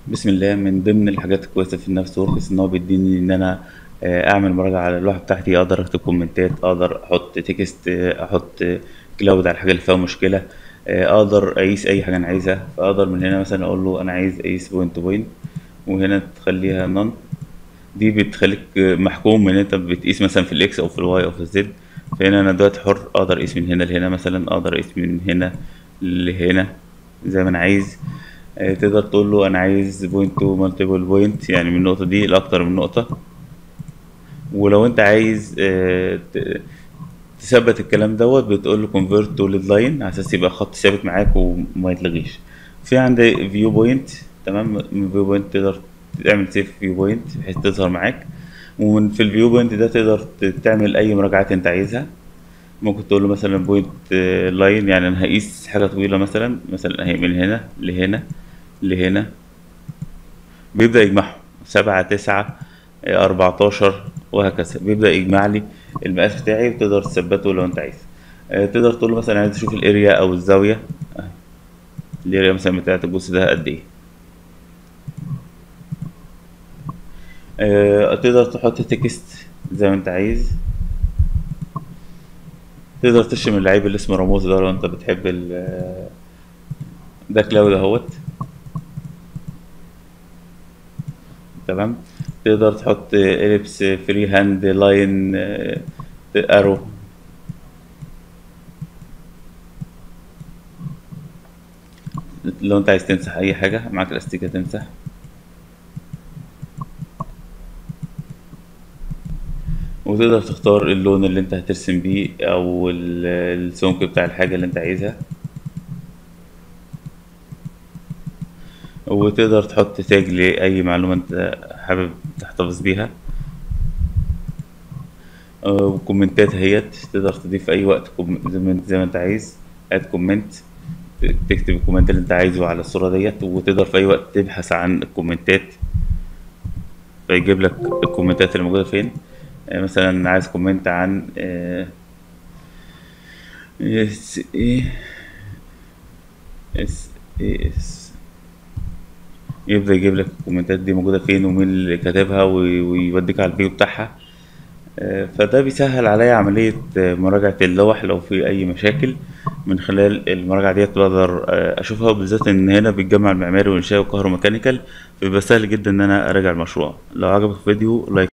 بسم الله من ضمن الحاجات الكويسة في النفس وركس ان هو بيديني ان انا آه، اعمل مراجعة على اللوحة بتاعتي اقدر اكتب كومنتات اقدر احط تكست آه، احط كلاود على الحاجة اللي فيها مشكلة آه، اقدر اقيس اي حاجة انا عايزها فاقدر من هنا مثلا اقول له انا عايز اقيس بوينت تو بوينت وهنا تخليها نون دي بتخليك محكوم ان انت بتقيس مثلا في الاكس او في الواي او في الزد فهنا انا دلوقتي حر اقدر اقيس من هنا لهنا مثلا اقدر اقيس من هنا لهنا زي ما انا عايز آه، تقدر تقول له انا عايز بوينت تو مالتيبل بوينت يعني من النقطة دي لأكتر من نقطة ولو انت عايز آه، ت- تثبت الكلام دوت بتقول له convert to lead line على اساس يبقى خط ثابت معاك وما يتلغيش في عندي فيو بوينت تمام من فيو بوينت تقدر تعمل سيف فيو بوينت بحيث تظهر معاك ومن في الفيو بوينت ده تقدر ت- تعمل اي مراجعات انت عايزها ممكن تقول له مثلا بوينت لاين يعني انا هقيس حاجه طويله مثلا مثلا اهي من هنا لهنا لهنا بيبدأ يجمعهم سبعة تسعة أربعتاشر وهكذا بيبدأ يجمع لي المقاس بتاعي وتقدر تثبته لو أنت عايز آه، تقدر تقول له مثلا عايز تشوف الاريا أو الزاوية أهي. الاريا مثلا بتاعت الجزء ده قد إيه آه، تقدر تحط تكست زي ما أنت عايز تقدر ترسم اللعيب اللي اسمه راموس ده لو أنت بتحب ال آه، ده كلاود اهوت تمام تقدر تحط اليبس فري هاند لاين ارو لو انت عايز تمسح اي حاجه معاك الاستيكه تمسح وتقدر تختار اللون اللي انت هترسم بيه او ال- السمك بتاع الحاجه اللي انت عايزها وتقدر تحط تاج لاي معلومه انت حابب تحتفظ بيها آه، وكومنتات اهيت تقدر تضيف في اي وقت كوم- زي ما زي ما انت عايز اد كومنت تكتب الكومنت اللي انت عايزه على الصورة ديت وتقدر في اي وقت تبحث عن الكومنتات فيجيب لك الكومنتات اللي موجودة فين آه، مثلا عايز كومنت عن آه، اس ايه اس ايه اس يبدأ يجيب لك الكومنتات دي موجودة فين ومين اللي كاتبها وي- ويوديك على الفيو بتاعها آه، فده بيسهل عليا عملية آه، مراجعة اللوح لو في أي مشاكل من خلال المراجعة ديت بقدر آه، أشوفها وبالذات إن هنا بيتجمع المعماري والإنشاء والكهروميكانيكال فبيبقى سهل جدا إن أنا أراجع المشروع لو عجبك الفيديو لايك